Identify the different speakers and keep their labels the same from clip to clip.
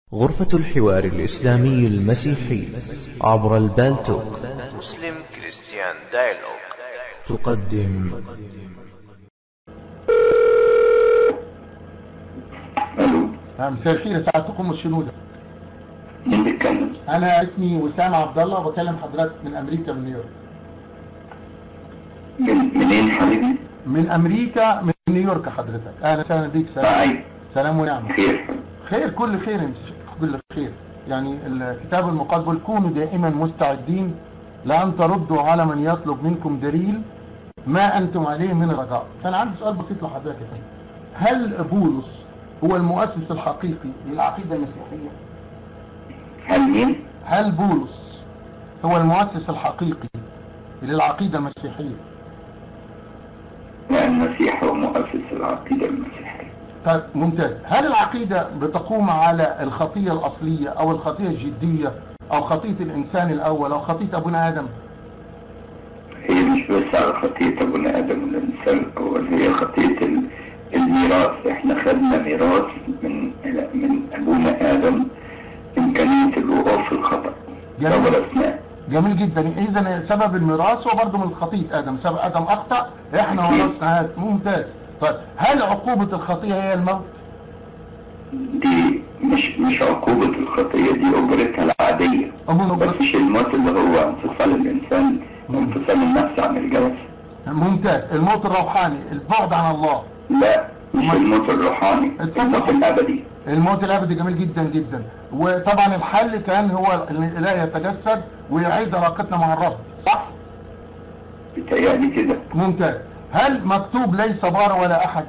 Speaker 1: غرفة الحوار الإسلامي المسيحي عبر البالتوك
Speaker 2: مسلم كريستيان دايلوج
Speaker 1: تقدم
Speaker 3: الو
Speaker 4: نعم، مساء الخير سعادتكم الشنودة
Speaker 3: مين بيتكلم؟
Speaker 4: انا اسمي وسام عبد الله وبكلم حضرتك من امريكا من نيويورك
Speaker 3: من منين حبيبي؟
Speaker 4: من امريكا من نيويورك حضرتك اهلا وسهلا بيك سلام
Speaker 3: معي
Speaker 4: سلام ونعمة
Speaker 3: خير
Speaker 4: خير كل خير انت كل خير يعني الكتاب المقدس بيقول كونوا دائما مستعدين لان تردوا على من يطلب منكم دليل ما انتم عليه من الرجاء فانا عندي سؤال بسيط لحضرتك يا فندم هل بولس هو المؤسس الحقيقي للعقيدة المسيحية
Speaker 3: هل مين؟
Speaker 4: هل بولس هو المؤسس الحقيقي للعقيدة المسيحية
Speaker 3: لا المسيح هو مؤسس العقيدة المسيحية
Speaker 4: طيب ممتاز هل العقيدة بتقوم على الخطية الأصلية أو الخطية الجدية أو خطية الإنسان الأول أو خطية أبونا آدم
Speaker 3: هي مش بس على خطية أبونا آدم الإنسان الأول هي خطية ال- الميراث إحنا خدنا ميراث من من أبونا آدم إمكانية الوقوع في الخطأ
Speaker 4: جميل.
Speaker 3: أول أثناء
Speaker 4: جميل جدا إذا سبب الميراث هو برضه من خطية آدم سبب آدم أخطأ إحنا
Speaker 3: أكيد.
Speaker 4: ورثنا هذا ممتاز طيب هل عقوبة الخطية هي الموت؟
Speaker 3: دي مش مش عقوبة الخطية دي أجرتها العادية
Speaker 4: أمون
Speaker 3: بس مش الموت اللي هو انفصال الإنسان وانفصال النفس عن الجسد
Speaker 4: ممتاز الموت الروحاني البعد عن الله
Speaker 3: لا مش
Speaker 4: أمال-
Speaker 3: الموت الروحاني
Speaker 4: اتفضل.
Speaker 3: الموت الأبدي
Speaker 4: الموت الابدي جميل جدا جدا وطبعا الحل كان هو ان الاله يتجسد ويعيد علاقتنا مع الرب صح
Speaker 3: بتهيألي كده
Speaker 4: ممتاز هل مكتوب ليس بار ولا احد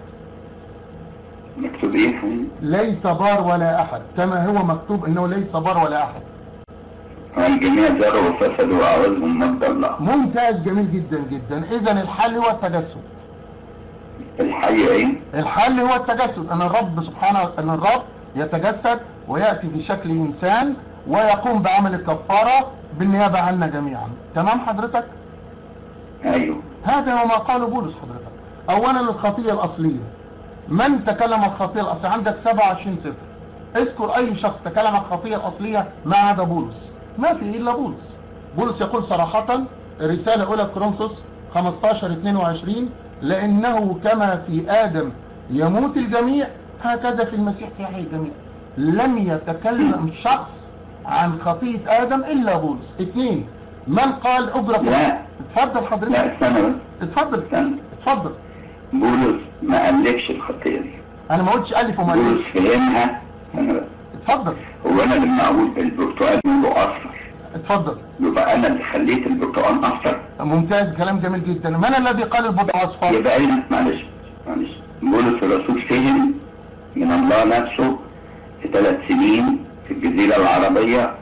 Speaker 3: مكتوب ايه
Speaker 4: ليس بار ولا احد كما هو مكتوب انه ليس بار ولا احد
Speaker 3: الجميع زرعوا وفسدوا وأعوذهم مجد الله
Speaker 4: ممتاز جميل جدا جدا اذا الحل هو التجسد
Speaker 3: الحي ايه
Speaker 4: الحل هو التجسد ان الرب سبحانه ان الرب يتجسد وياتي في شكل انسان ويقوم بعمل الكفاره بالنيابه عنا جميعا تمام حضرتك
Speaker 3: ايوه
Speaker 4: هذا هو ما قاله بولس حضرتك اولا الخطية الاصلية من تكلم عن الخطية الاصلية عندك 27 صفر اذكر اي شخص تكلم عن الخطية الاصلية ما عدا بولس ما في الا بولس بولس يقول صراحة الرسالة اولى كورنثوس 15 22 لانه كما في ادم يموت الجميع هكذا في المسيح سيحيي الجميع لم يتكلم شخص عن خطية ادم الا بولس اثنين من قال اجرة
Speaker 3: لا.
Speaker 4: اتفضل حضرتك
Speaker 3: لا استنى بس
Speaker 4: اتفضل
Speaker 3: استنى
Speaker 4: اتفضل
Speaker 3: بولس ما قالكش الخطية دي
Speaker 4: انا ما قلتش الف وما
Speaker 3: بولس
Speaker 4: قلتش
Speaker 3: فهمها استنى بس
Speaker 4: اتفضل
Speaker 3: هو انا لما اقول البرتقال له اصفر
Speaker 4: اتفضل
Speaker 3: يبقى انا اللي خليت البرتقال اصفر
Speaker 4: ممتاز كلام جميل جدا من الذي قال البرتقال اصفر
Speaker 3: يبقى ايه معلش معلش بولس الرسول فهم من الله نفسه في ثلاث سنين في الجزيرة العربية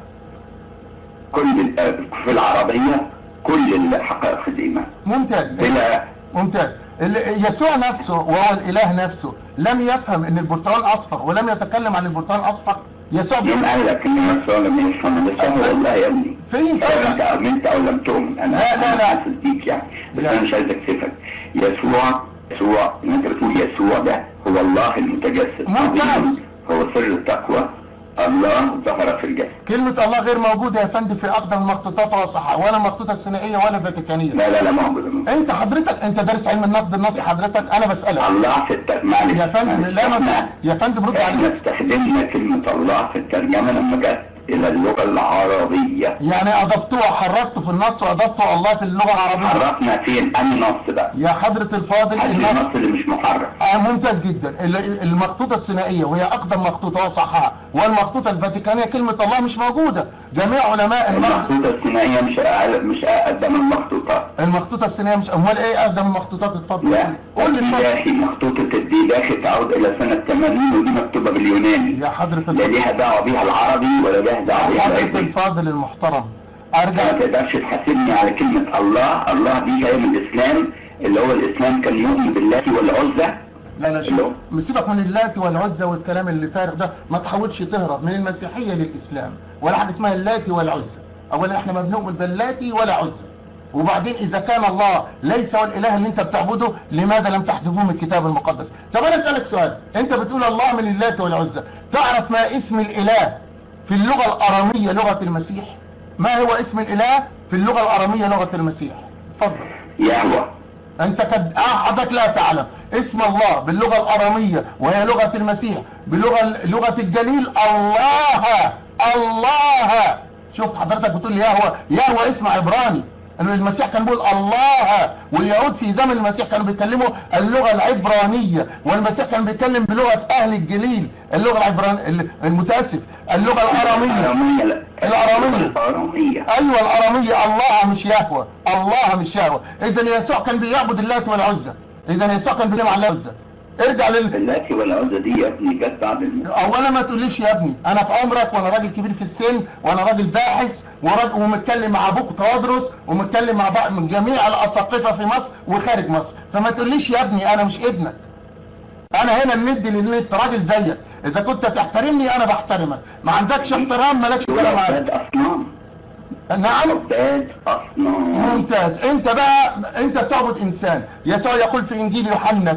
Speaker 3: كل ال- في العربية كل الحقائق الإيمان
Speaker 4: ممتاز
Speaker 3: بلا
Speaker 4: ممتاز ال- يسوع نفسه وهو الاله نفسه لم يفهم ان البرتقال اصفر ولم يتكلم عن البرتقال اصفر يسوع
Speaker 3: مين
Speaker 4: بيقول
Speaker 3: قال لك ان يسوع لم يفهم بس هو والله يا ابني
Speaker 4: فين
Speaker 3: سواء
Speaker 4: فرق؟
Speaker 3: انت امنت او لم تؤمن انا
Speaker 4: لا، لا،
Speaker 3: أنا
Speaker 4: لا.
Speaker 3: حاسس بيك يعني بس
Speaker 4: لا.
Speaker 3: انا مش عايز اكسفك يسوع يسوع انت بتقول يسوع ده هو الله المتجسد
Speaker 4: ممتاز.
Speaker 3: عظيم. هو سر التقوى الله ظهر في الجسد
Speaker 4: كلمة الله غير موجودة يا فندم في اقدم المخطوطات ولا صح ولا المخطوطة الثنائية ولا الفاتيكانية
Speaker 3: لا لا لا موجود موجود.
Speaker 4: انت حضرتك انت دارس علم النقد النصي حضرتك انا بسألك
Speaker 3: الله في الت... معلش
Speaker 4: يا فندم
Speaker 3: معلش.
Speaker 4: لا ما
Speaker 3: احنا
Speaker 4: يا فندم رد
Speaker 3: احنا
Speaker 4: عليك
Speaker 3: استخدمنا كلمة الله في الترجمة لما جت الى اللغة العربية
Speaker 4: يعني اضفتوه حركته في النص واضفته الله في اللغة العربية
Speaker 3: حرفنا فين انهي نص بقى
Speaker 4: يا حضرة الفاضل
Speaker 3: هات
Speaker 4: النص
Speaker 3: النص اللي مش محرف
Speaker 4: آه ممتاز جدا ال- المخطوطة الثنائية وهي أقدم مخطوطة وصحها والمخطوطة الفاتيكانية كلمة الله مش موجودة جميع علماء النقد
Speaker 3: المخطوطة الثنائية مش أقل مش أقدم المخطوطات
Speaker 4: المخطوطة الثنائية مش أمال إيه أقدم المخطوطات اتفضل
Speaker 3: لا
Speaker 4: قول لي اتفضل
Speaker 3: الديداخي مخطوطة الديداخي تعود إلى سنة 80 ودي مكتوبة باليوناني
Speaker 4: يا حضرة
Speaker 3: لا
Speaker 4: الفاضل
Speaker 3: ليها دعوة بيها العربي ولا ليها دعوة بيها
Speaker 4: حضرة
Speaker 3: العبري
Speaker 4: الفاضل المحترم
Speaker 3: ما
Speaker 4: أرجع
Speaker 3: تقدرش تحاسبني على كلمة الله الله دي جاية من الإسلام اللي هو الإسلام كان يؤمن بالله والعزى
Speaker 4: لا لا
Speaker 3: اللي
Speaker 4: شوف
Speaker 3: هو
Speaker 4: مسيبك من اللات والعزى والكلام اللي فارغ ده ما تحاولش تهرب من المسيحية للإسلام ولا حاجة اسمها اللات والعزى أولا احنا ما بنؤمن باللاتي ولا عزى وبعدين اذا كان الله ليس هو الاله اللي انت بتعبده لماذا لم تحذفوه من الكتاب المقدس طب انا اسالك سؤال انت بتقول الله من اللات والعزى تعرف ما اسم الاله في اللغة الارامية لغة المسيح ما هو اسم الاله في اللغة الارامية لغة المسيح اتفضل
Speaker 3: يهوى
Speaker 4: انت قد آه حضرتك لا تعلم اسم الله باللغة الارامية وهي لغة المسيح بلغة لغة الجليل الله الله شوف حضرتك بتقول لي يهوى يهوى اسم عبراني ان المسيح كان بيقول الله واليهود في زمن المسيح كانوا بيتكلموا اللغة العبرانية والمسيح كان بيتكلم بلغة اهل الجليل اللغة العبرانية المتأسف اللغة الارامية
Speaker 3: الأرامية لا
Speaker 4: الأرامية.
Speaker 3: الأرامية
Speaker 4: ايوه الارامية الله مش يهوى الله مش يهوى اذا يسوع كان بيعبد اللات والعزى اذا يسوع كان بيتكلم عن العزى ارجع لل
Speaker 3: اللاتي والعزى دي يا ابني جت بعد الموت
Speaker 4: اولا ما تقوليش يا ابني انا في عمرك وانا راجل كبير في السن وانا راجل باحث وراجل ومتكلم مع ابوك توادرس ومتكلم مع بعض من جميع الاساقفه في مصر وخارج مصر فما تقوليش يا ابني انا مش ابنك انا هنا مدي للنت راجل زيك اذا كنت تحترمني انا بحترمك ما عندكش احترام مالكش
Speaker 3: دول
Speaker 4: كلام معايا
Speaker 3: عباد أصنام
Speaker 4: نعم
Speaker 3: عباد أصنام
Speaker 4: ممتاز انت بقى انت بتعبد انسان يسوع يقول في انجيل يوحنا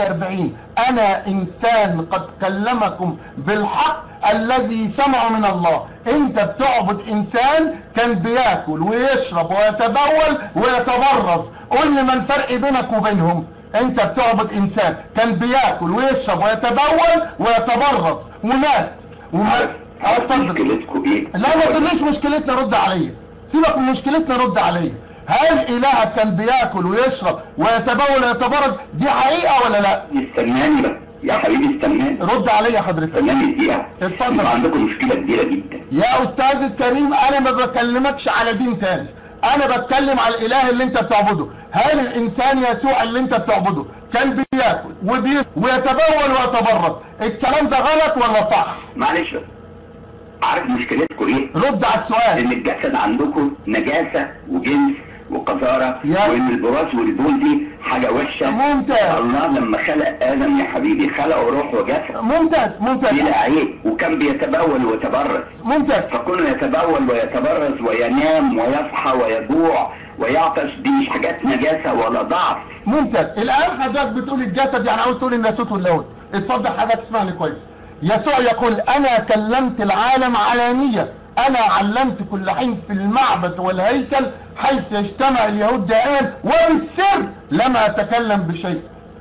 Speaker 4: 48 انا انسان قد كلمكم بالحق الذي سمعوا من الله انت بتعبد انسان كان بياكل ويشرب ويتبول ويتبرز قول لي ما الفرق بينك وبينهم انت بتعبد انسان كان بياكل ويشرب ويتبول ويتبرز ومات ومات
Speaker 3: عارف
Speaker 4: اتفضل.
Speaker 3: مشكلتكم ايه؟
Speaker 4: لا ما تقوليش مشكلتنا رد عليا سيبك من مشكلتنا رد عليا هل الهك كان بياكل ويشرب ويتبول ويتبرد دي حقيقة ولا لا
Speaker 3: استناني بقى يا حبيبي استناني
Speaker 4: رد عليا حضرتك
Speaker 3: استناني دقيقة
Speaker 4: اتفضل.
Speaker 3: انتوا عندكم مشكلة كبيرة جدا
Speaker 4: يا استاذ الكريم انا ما بكلمكش على دين تاني انا بتكلم على الاله اللي انت بتعبده هل الانسان يسوع اللي انت بتعبده كان بياكل وبي... ويتبول ويتبرد الكلام ده غلط ولا صح
Speaker 3: معلش بس عارف مشكلتكم ايه؟
Speaker 4: رد على السؤال
Speaker 3: ان الجسد عندكم نجاسة وجنس وقذارة
Speaker 4: يا-
Speaker 3: وان البراز والبول دي حاجة وحشة
Speaker 4: ممتاز.
Speaker 3: الله لما خلق ادم يا حبيبي خلقه روح وجسد
Speaker 4: ممتاز ممتاز
Speaker 3: بلا عيب وكان بيتبول ويتبرز
Speaker 4: ممتاز
Speaker 3: فكونه يتبول ويتبرز وينام ويصحى ويجوع ويعطش دي مش حاجات نجاسة ولا ضعف
Speaker 4: ممتاز الان حضرتك بتقول الجسد يعني عاوز تقول الناسوت واللاهوت اتفضل حضرتك اسمعني كويس يسوع يقول انا كلمت العالم علانية انا علمت كل حين في المعبد والهيكل حيث يجتمع اليهود دائما وبالسر لم اتكلم بشيء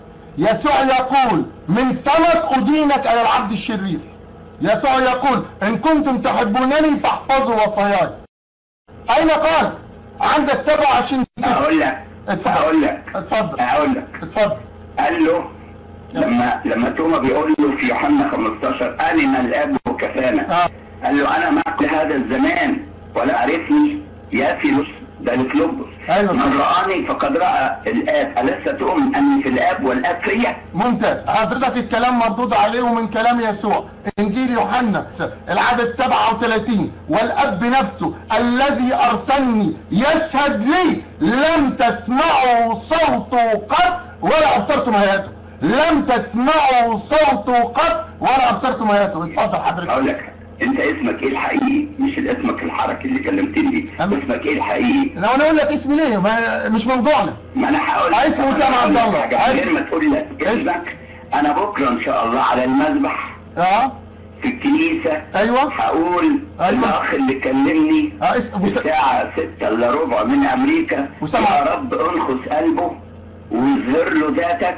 Speaker 4: يسوع يقول من ثمة أدينك على العبد الشرير يسوع يقول إن كنتم تحبونني فاحفظوا وصاياي أين قال عندك 27 سنة
Speaker 3: اقول لك
Speaker 4: اتفضل.
Speaker 3: اقول لك
Speaker 4: اتفضل
Speaker 3: اقول لك
Speaker 4: اتفضل
Speaker 3: قال له لما لما توما بيقول له في يوحنا 15 ألم الاب وكفانا
Speaker 4: آه.
Speaker 3: قال له انا معك لهذا الزمان ولا عرفني يا فيلوس ده لفلوبوس
Speaker 4: أيوة.
Speaker 3: من رآني فقد رأى الآب ألست تؤمن أني في الآب والآب فيا
Speaker 4: ممتاز حضرتك الكلام مردود عليه ومن كلام يسوع انجيل يوحنا العدد 37 والاب نفسه الذي ارسلني يشهد لي لم تسمعوا صوته قط ولا ابصرتم هياته لم تسمعوا صوته قط ولا ابصرتم هياته اتفضل حضرتك
Speaker 3: أقول لك أنت اسمك إيه الحقيقي مش اسمك الحركي اللي كلمتني بيه
Speaker 4: أم-
Speaker 3: اسمك إيه الحقيقي
Speaker 4: لو انا اقول لك اسمي ليه ما مش موضوعنا
Speaker 3: ما أنا هقول لك
Speaker 4: عايز أسامة عبد الله.
Speaker 3: حاجة
Speaker 4: عايز-
Speaker 3: غير ما تقول لك اسمك أنا بكرة إن شاء الله على المذبح
Speaker 4: اه
Speaker 3: في الكنيسة
Speaker 4: ايوه
Speaker 3: هقول
Speaker 4: أيوة.
Speaker 3: الأخ اللي كلمني
Speaker 4: اه اس- وس-
Speaker 3: الساعة ستة إلا ربع من أمريكا
Speaker 4: وسمع.
Speaker 3: يا رب انخس قلبه واظهر له ذاتك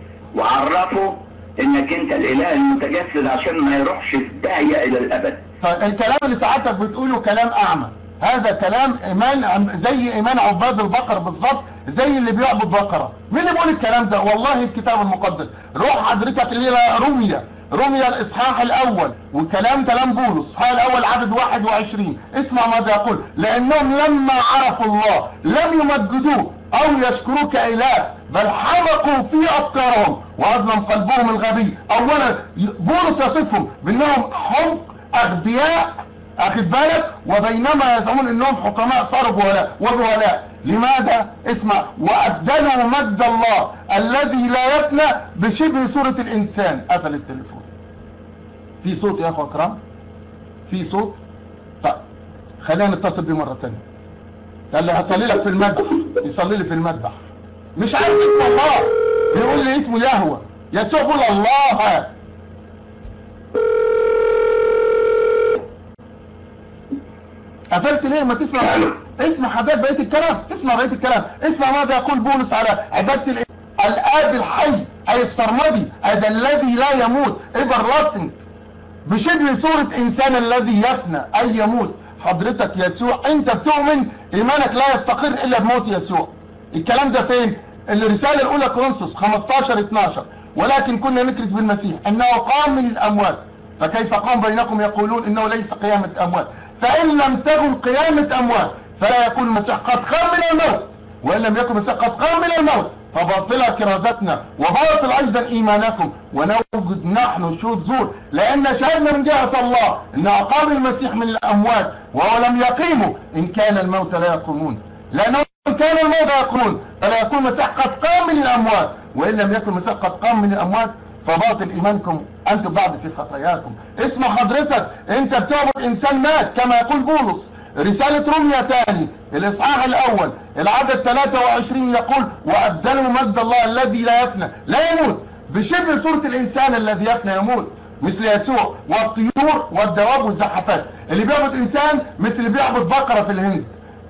Speaker 3: وعرفه إنك أنت الإله المتجسد عشان ما يروحش في داهية إلى الأبد
Speaker 4: فالكلام اللي سعادتك بتقوله كلام اعمى هذا كلام ايمان زي ايمان عباد البقر بالظبط زي اللي بيعبد بقره مين اللي بيقول الكلام ده والله الكتاب المقدس روح حضرتك الى روميا روميا الاصحاح الاول وكلام كلام بولس الاصحاح الاول عدد 21 اسمع ماذا يقول لانهم لما عرفوا الله لم يمجدوه او يشكروه كاله بل حمقوا في افكارهم واظلم قلبهم الغبي اولا بولس يصفهم بانهم حمق اغبياء اخد بالك وبينما يزعمون انهم حكماء صاروا جهلاء وجهلاء لماذا اسمع وابدلوا مجد الله الذي لا يفنى بشبه صورة الانسان قفل التليفون في صوت يا اخوة اكرام في صوت طيب خلينا نتصل بيه مرة تانية قال لي هصلي لك في المذبح يصلي لي في المذبح مش عارف اسم الله بيقول لي اسمه يهوى يسوع بيقول الله قفلت ليه ما تسمع
Speaker 3: ألو.
Speaker 4: اسمع حضرتك بقيه الكلام اسمع بقيه الكلام اسمع ماذا يقول بولس على عباده الإله. الاب الحي اي السرمدي هذا الذي لا يموت everlasting بشبه صورة انسان الذي يفنى اي يموت حضرتك يسوع انت بتؤمن ايمانك لا يستقر الا بموت يسوع الكلام ده فين الرسالة الاولى كورنثوس 15 12 ولكن كنا نكرس بالمسيح انه قام من الاموات فكيف قام بينكم يقولون انه ليس قيامة اموات فان لم تكن قيامة اموات فلا يكون المسيح قد قام من الموت وان لم يكن المسيح قد قام من الموت فباطلة كرازتنا وباطل ايضا ايمانكم ونوجد نحن شهود زور لان شهدنا من جهة الله ان اقام المسيح من الاموات وهو لم يقيموا ان كان الموت لا يقومون لانه ان كان الموت لا يقومون فلا يكون المسيح قد قام من الاموات وان لم يكن المسيح قد قام من الاموات فباطل ايمانكم انتم بعد في خطاياكم اسمع حضرتك انت بتعبد انسان مات كما يقول بولس رسالة روميا تاني الاصحاح الاول العدد 23 يقول وابدلوا مجد الله الذي لا يفنى لا يموت بشبه صورة الانسان الذي يفنى يموت مثل يسوع والطيور والدواب والزحفات اللي بيعبد انسان مثل اللي بيعبد بقرة في الهند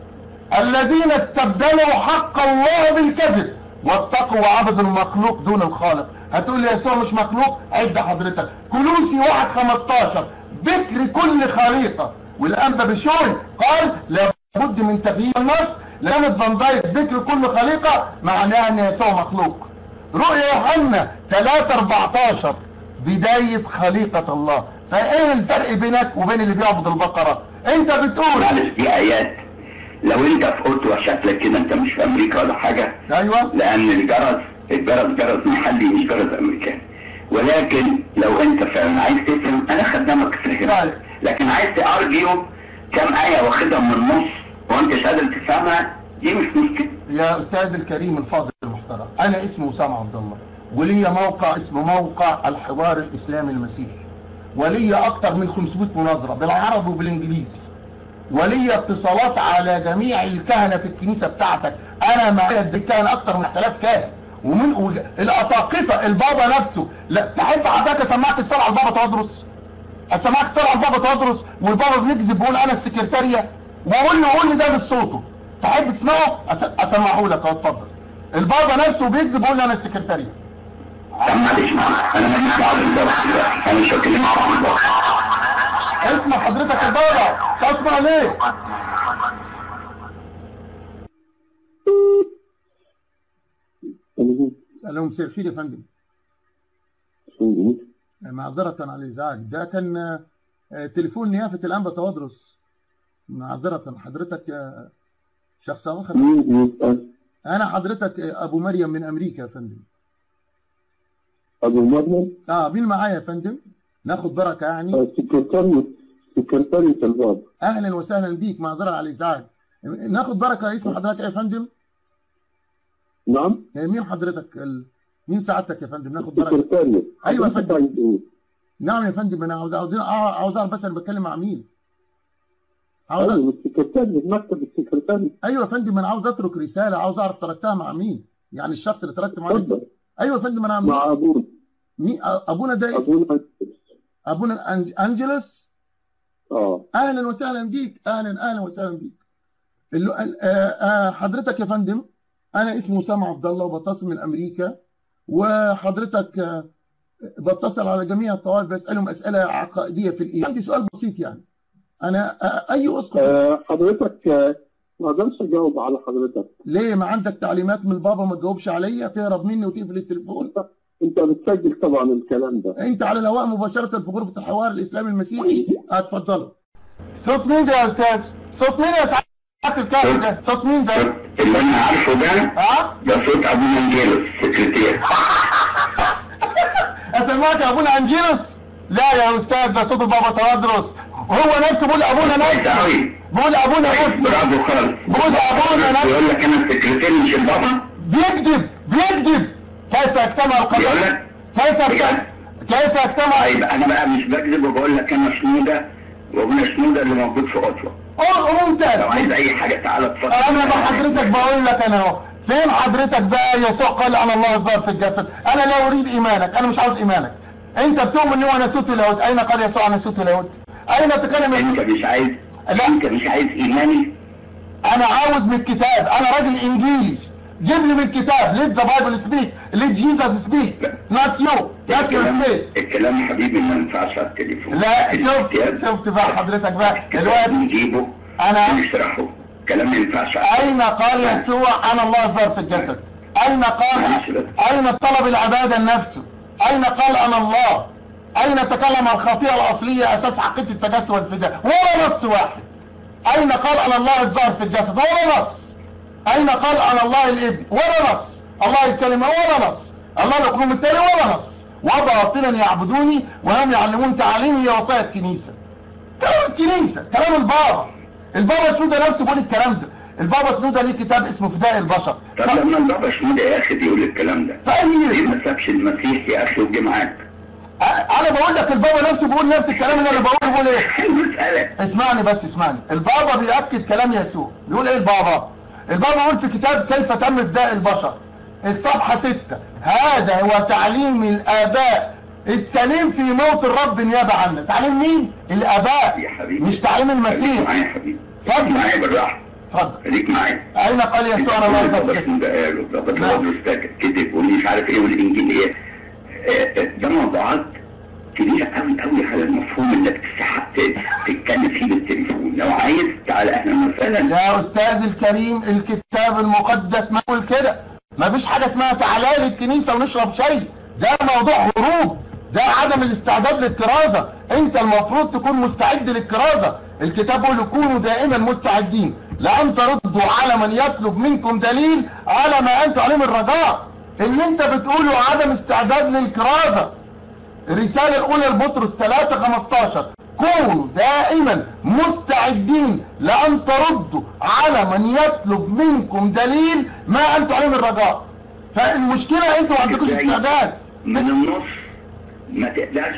Speaker 4: الذين استبدلوا حق الله بالكذب واتقوا وعبدوا المخلوق دون الخالق هتقول لي يسوع مش مخلوق عد حضرتك كلوسي واحد 15 بكر كل خليقة والانبا بشوي قال لابد من تغيير النص لامد فان دايك ذكر كل خليقة معناها ان يسوع مخلوق رؤيا يوحنا 3 14 بداية خليقة الله فايه الفرق بينك وبين اللي بيعبد البقرة انت بتقول
Speaker 3: معلش دي ايات لو انت في اوتوا شكلك كده انت مش في امريكا ولا حاجه
Speaker 4: ايوه
Speaker 3: لان الجرس الجرس جرس محلي مش جرس امريكاني ولكن لو انت فعلا عايز تفهم انا خدامك في
Speaker 4: طيب.
Speaker 3: الهجرة لكن عايز تارجيو كم ايه واخدها من النص وانت مش قادر تفهمها دي مش مشكله
Speaker 4: يا استاذ الكريم الفاضل المحترم انا اسمي اسامه عبد الله ولي موقع اسمه موقع الحوار الاسلامي المسيحي ولي اكتر من 500 مناظره بالعربي وبالانجليزي ولي اتصالات على جميع الكهنه في الكنيسه بتاعتك انا معايا الكهنه اكتر من 1000 كاهن ومن وج- الاساقفه البابا نفسه لا تحب حضرتك اسمعك اتصال على البابا تدرس اسمعك اتصال على البابا تدرس والبابا بيكذب بيقول انا السكرتاريه واقول له قول لي ده بالصوته تحب تسمعه أس- اسمعه لك اهو اتفضل البابا نفسه بيكذب بيقول لي انا السكرتاريه
Speaker 3: طب معلش معلش انا ماليش دعوه بالجرس دلوقتي انا مش هكلمك عن الجرس
Speaker 4: اسمع حضرتك البابا مش اسمع ليه الو مساء الخير يا فندم معذرة على الإزعاج ده كان آه، تليفون نيافة الأنبا توادرس معذرة حضرتك آه، شخص آخر أنا حضرتك آه، أبو مريم من أمريكا يا فندم
Speaker 5: أبو مريم
Speaker 4: آه مين معايا يا فندم ناخد بركة يعني
Speaker 5: سكرتارية سكرتارية الباب
Speaker 4: أهلا وسهلا بيك معذرة على الإزعاج ناخد بركة اسم حضرتك إيه يا فندم
Speaker 5: نعم
Speaker 4: آه، مين حضرتك ال... مين سعادتك يا فندم ناخد بركة
Speaker 5: سكرتارية
Speaker 4: أيوة يا
Speaker 5: حضرتك
Speaker 4: فندم.
Speaker 5: عايز إيه؟
Speaker 4: نعم يا فندم أنا عاوز عاوزين آه، عاوز أعرف بس أنا بتكلم مع مين عاوز
Speaker 5: أيوة السكرتارية مكتب السكرتارية
Speaker 4: ايوه يا فندم انا عاوز اترك رساله عاوز اعرف تركتها مع مين يعني الشخص اللي تركت معاه
Speaker 5: اتفضل
Speaker 4: رسالة. ايوه يا فندم انا
Speaker 5: مع أبونا
Speaker 4: مين ابونا ده اسمه
Speaker 5: أبونا
Speaker 4: ابونا أنج... انجلس
Speaker 5: آه
Speaker 4: اهلا وسهلا بيك اهلا اهلا وسهلا بيك اللو... آه آه حضرتك يا فندم انا اسمي اسامه عبد الله وبتصل من امريكا وحضرتك آه بتصل على جميع الطوائف بسالهم اسئله عقائديه في الايمان عندي سؤال بسيط يعني انا آه اي اسقف
Speaker 5: آه، حضرتك آه، ما اقدرش اجاوب على حضرتك
Speaker 4: ليه ما عندك تعليمات من البابا ما تجاوبش عليا تهرب مني وتقفل التليفون
Speaker 5: انت بتسجل طبعا الكلام ده
Speaker 4: انت على الهواء مباشرة في غرفة الحوار الاسلامي المسيحي اتفضلوا صوت مين ده يا استاذ صوت مين يا سعادة الكاهن ده صوت مين ده
Speaker 3: اللي انا عارفه ده
Speaker 4: ها
Speaker 3: ده صوت ابو منجيلس سكرتير
Speaker 4: اسمعك يا ابونا انجيلوس لا يا استاذ ده صوت البابا توادرس هو نفسه بيقول ابونا
Speaker 3: كويس
Speaker 4: نفسه
Speaker 3: قوي
Speaker 4: بيقول ابونا نفسه
Speaker 3: برافو خالص
Speaker 4: بيقول ابونا نفسه
Speaker 3: يقول لك انا السكرتير مش البابا
Speaker 4: بيكذب بيكذب كيف يجتمع
Speaker 3: يقول
Speaker 4: القضاء
Speaker 3: لك
Speaker 4: كيف يجتمع كيف يجتمع
Speaker 3: طيب انا بقى مش بكذب وبقول لك انا شنوده وابونا شنوده اللي موجود في اوتوا
Speaker 4: اه ممتاز
Speaker 3: لو عايز اي حاجه تعالى اتفضل
Speaker 4: انا بحضرتك بقول لك انا اهو فين حضرتك بقى يسوع قال انا الله الظاهر في الجسد انا لا اريد ايمانك انا مش عاوز ايمانك انت بتؤمن ان هو ناسوت اليهود اين قال يسوع ناسوت اليهود اين تكلم
Speaker 3: انت مش عايز
Speaker 4: لا
Speaker 3: انت مش عايز ايماني
Speaker 4: انا عاوز من الكتاب انا راجل انجيلي جيب لي من الكتاب ليت ذا بايبل سبيك ليت جيسس سبيك نوت يو نوت يور
Speaker 3: الكلام
Speaker 4: فيس
Speaker 3: الكلام يا حبيبي ما ينفعش على التليفون
Speaker 4: لا
Speaker 3: الكتاب-
Speaker 4: شفت شفت بقى حضرتك بقى
Speaker 3: الكتاب
Speaker 4: دلوقتي
Speaker 3: نجيبه
Speaker 4: أنا-
Speaker 3: ونشرحه كلام ما ينفعش على
Speaker 4: اين قال يسوع انا الله ظهر في الجسد اين قال اين طلب العبادة لنفسه اين قال انا الله اين تكلم عن الخطيئة الاصلية اساس عقيدة التجسد والفداء ولا نص واحد اين قال انا الله الظاهر في الجسد ولا نص اين قال انا الله الابن ولا نص الله الكلمة ولا نص الله الاقلوم التالي ولا نص وباطلا يعبدوني وهم يعلمون تعاليمي هي وصايا الكنيسة كلام الكنيسة كلام البابا البابا سنودة نفسه بيقول الكلام ده البابا سنودة ليه كتاب اسمه فداء البشر
Speaker 3: طب لما البابا شنودة يا اخي بيقول الكلام ده ليه
Speaker 4: طيب
Speaker 3: ما سابش المسيح يا اخي وجه معاك
Speaker 4: انا بقول لك البابا نفسه بيقول نفس الكلام اللي انا بقوله بيقول ايه
Speaker 3: المسألة
Speaker 4: اسمعني بس اسمعني البابا بيأكد كلام يسوع بيقول ايه البابا البابا بيقول في كتاب كيف تم فداء البشر الصفحة ستة هذا هو تعليم الآباء السليم في موت الرب نيابة عنا تعليم مين الآباء
Speaker 3: يا حبيبي
Speaker 4: مش تعليم
Speaker 3: خليك
Speaker 4: المسيح
Speaker 3: معايا يا حبيبي
Speaker 4: اتفضل.
Speaker 3: خليك معايا بالراحة
Speaker 4: اتفضل
Speaker 3: خليك معايا
Speaker 4: اين قال يسوع انا الله
Speaker 3: البابا
Speaker 4: يبارك فيك؟
Speaker 3: شنودة قال والبابا
Speaker 4: نعم.
Speaker 3: تواضع كتب واللي مش عارف ايه والانجيل ايه آه، آه، ده موضوعات كبيرة قوي قوي على المفهوم اللي تستحق تتكلم فيه بالتليفون لو عايز تعالى اهلا وسهلا
Speaker 4: يا استاذ الكريم الكتاب المقدس ما يقول كده ما فيش حاجة اسمها تعالى لي الكنيسة ونشرب شاي ده موضوع هروب ده عدم الاستعداد للكرازة انت المفروض تكون مستعد للكرازة الكتاب بيقول كونوا دائما مستعدين لان تردوا على من يطلب منكم دليل على ما انتم عليه من الرجاء اللي انت بتقوله عدم استعداد للكرازة الرسالة الأولى لبطرس 3 15 كونوا دائما مستعدين لأن تردوا على من يطلب منكم دليل ما أنتم عليه من الرجاء فالمشكلة أنتوا ما عندكوش
Speaker 3: إزاي؟
Speaker 4: استعداد
Speaker 3: من النص ما تقدرش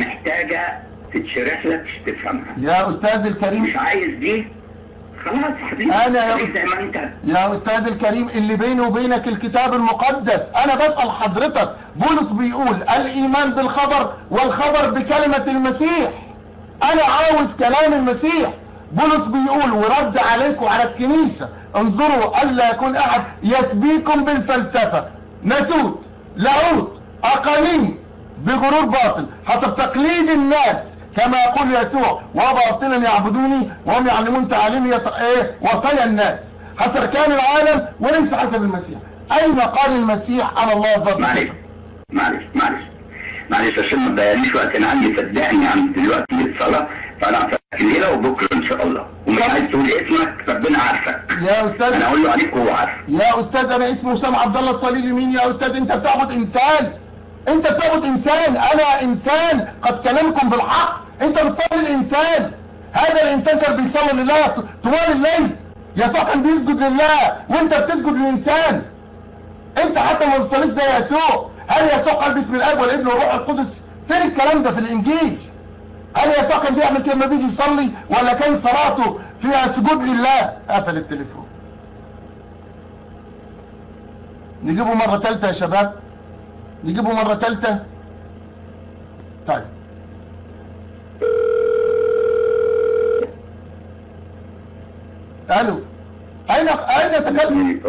Speaker 3: محتاجة تتشرح لك تفهمها
Speaker 4: يا أستاذ الكريم
Speaker 3: مش عايز دي خلاص يا حبيبي
Speaker 4: أنا يا
Speaker 3: خليك زي ما انت
Speaker 4: يا أستاذ الكريم اللي بيني وبينك الكتاب المقدس أنا بسأل حضرتك بولس بيقول الإيمان بالخبر والخبر بكلمة المسيح أنا عاوز كلام المسيح بولس بيقول ورد عليكم على الكنيسة انظروا ألا يكون أحد يسبيكم بالفلسفة نسوت لاهوت أقاليم بغرور باطل حسب تقليد الناس كما يقول يسوع وباطلا يعبدوني وهم يعلمون تعاليم يط... ايه وصايا الناس حسب كان العالم وليس حسب المسيح اين قال المسيح انا الله ذات
Speaker 3: معلش معلش معلش معلش عشان ما تضيعليش وقت انا عندي صدقني عندي دلوقتي الصلاة فانا هفتح الليلة وبكرة ان شاء الله ومش عايز تقول اسمك ربنا عارفك
Speaker 4: يا استاذ
Speaker 3: انا اقول له عليك وهو عارف
Speaker 4: يا استاذ انا اسمي وسام عبد الله الصليلي مين يا استاذ انت بتعبد انسان انت بتعبد انسان انا انسان قد كلمكم بالحق انت بتصلي الانسان هذا الانسان كان بيصلي لله ط- طوال الليل يسوع كان بيسجد لله وانت بتسجد للانسان انت حتى ما بتصليش زي يسوع هل يسوع قال باسم الاب والابن والروح القدس فين الكلام ده في الانجيل هل يسوع كان بيعمل كده لما بيجي يصلي ولا كان صلاته فيها سجود لله قفل التليفون نجيبه مرة تالتة يا شباب نجيبه مرة تالتة طيب الو اين اين تكلم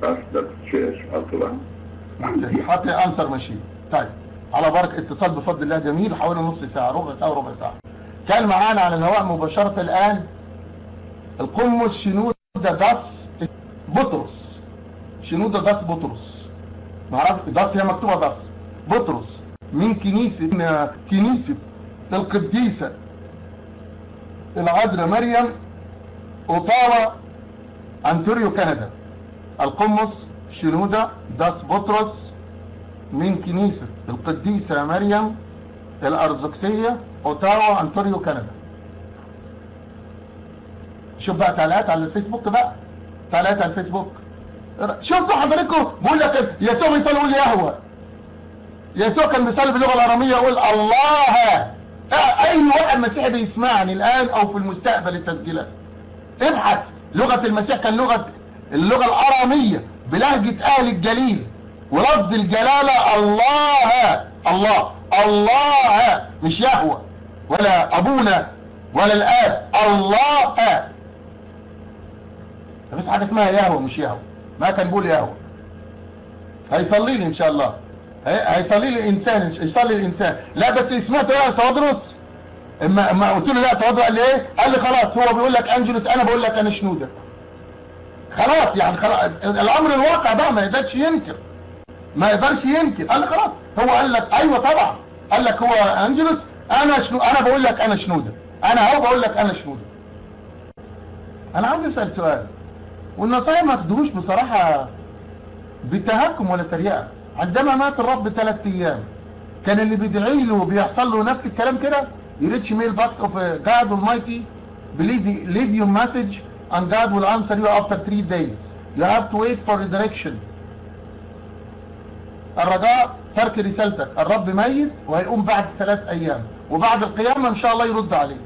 Speaker 4: حتى انسر ماشين طيب على بركة اتصال بفضل الله جميل حوالي نص ساعة ربع ساعة وربع ساعة كان معانا على الهواء مباشرة الآن القمص شنودة داس بطرس شنودة داس بطرس معرفش داس هي مكتوبة داس بطرس من كنيسة من كنيسة القديسة العذراء مريم اوتاوا انتوريو كندا القمص شنودة داس بطرس من كنيسة القديسة مريم الأرثوذكسية اوتاوا انتوريو كندا شوف بقى تعليقات على الفيسبوك بقى تعليقات على الفيسبوك شفتوا حضراتكم بقول لك يسوع بيصلي يقول يهوى يسوع كان بيصلي باللغه الاراميه يقول الله اي واحد مسيحي بيسمعني الان او في المستقبل التسجيلات ابحث لغه المسيح كان لغه اللغه الاراميه بلهجه اهل الجليل ولفظ الجلاله الله الله الله مش يهوى ولا ابونا ولا الاب الله مفيش حاجه اسمها يهوه مش يهوه ما كان بيقول يهوه هيصلي لي ان شاء الله هي- هيصلي لي الانسان يصلي الانسان لا بس سمعت ايه تودرس اما اما قلت له لا تودرس قال لي ايه قال لي خلاص هو بيقول لك انجلس انا بقول لك انا شنوده خلاص يعني خلاص الامر الواقع بقى ما يقدرش ينكر ما يقدرش ينكر قال لي خلاص هو قال لك ايوه طبعا قال لك هو انجلس انا شنو انا بقول لك انا شنوده انا اهو بقول لك انا شنوده انا عاوز اسال سؤال والنصارى ما خدوش بصراحه بتهكم ولا تريقه عندما مات الرب ثلاث ايام كان اللي بيدعي له بيحصل له نفس الكلام كده يريتش ميل باكس اوف جاد Almighty believe leave your message and God will answer you after three days you have to wait for resurrection الرجاء ترك رسالتك الرب ميت وهيقوم بعد ثلاث ايام وبعد القيامة ان شاء الله يرد عليك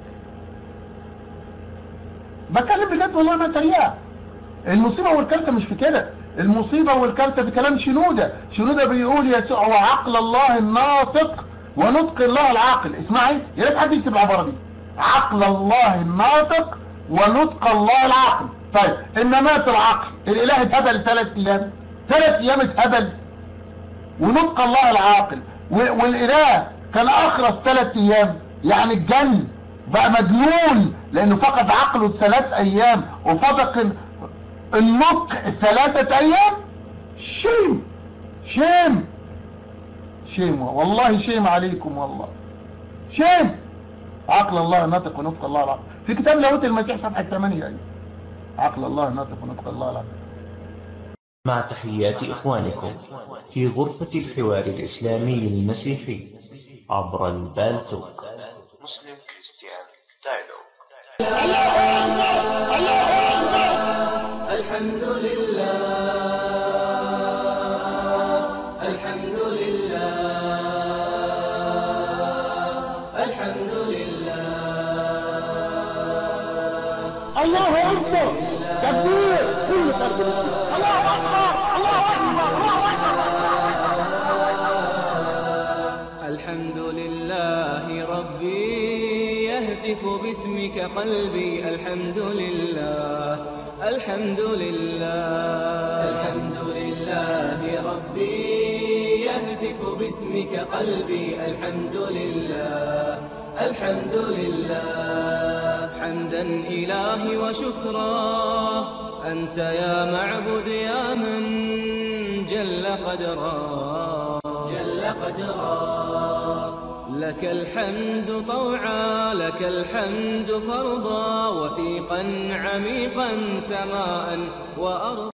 Speaker 4: بتكلم بجد والله ما تريقة المصيبة والكارثة مش في كده المصيبة والكارثة في كلام شنودة شنودة بيقول يسوع هو عقل الله الناطق ونطق الله العاقل اسمعي يا ريت حد يكتب العبارة دي عقل الله الناطق ونطق الله العاقل طيب ان مات العقل الاله اتهبل ثلاث ايام ثلاث ايام اتهبل ونطق الله العاقل و- والاله كان اخرس ثلاث ايام يعني الجن بقى مجنون لانه فقد عقله ثلاث ايام وفقد النطق ثلاثة ايام شيم شيم شيم والله شيم عليكم والله شيم عقل الله ناطق ونطق الله العقل في كتاب لاهوت المسيح صفحة 8 أيوة. عقل الله ناطق ونطق الله العقل
Speaker 1: مع تحيات إخوانكم في غرفة الحوار الإسلامي المسيحي عبر البالتوك
Speaker 2: مسلم كريستيان دايلوج
Speaker 6: الحمد لله الحمد لله الحمد لله
Speaker 4: الله أكبر كبير كل فرد الله أكبر الله أكبر الله
Speaker 6: الحمد لله ربي يهتف باسمك قلبي الحمد لله الحمد لله الحمد لله ربي يهتف باسمك قلبي الحمد لله الحمد لله حمدا إلهي وشكرا أنت يا معبد يا من جل قدرا جل قدرا لك الحمد طوعا لك الحمد فرضا وثيقا عميقا سماء وأرضا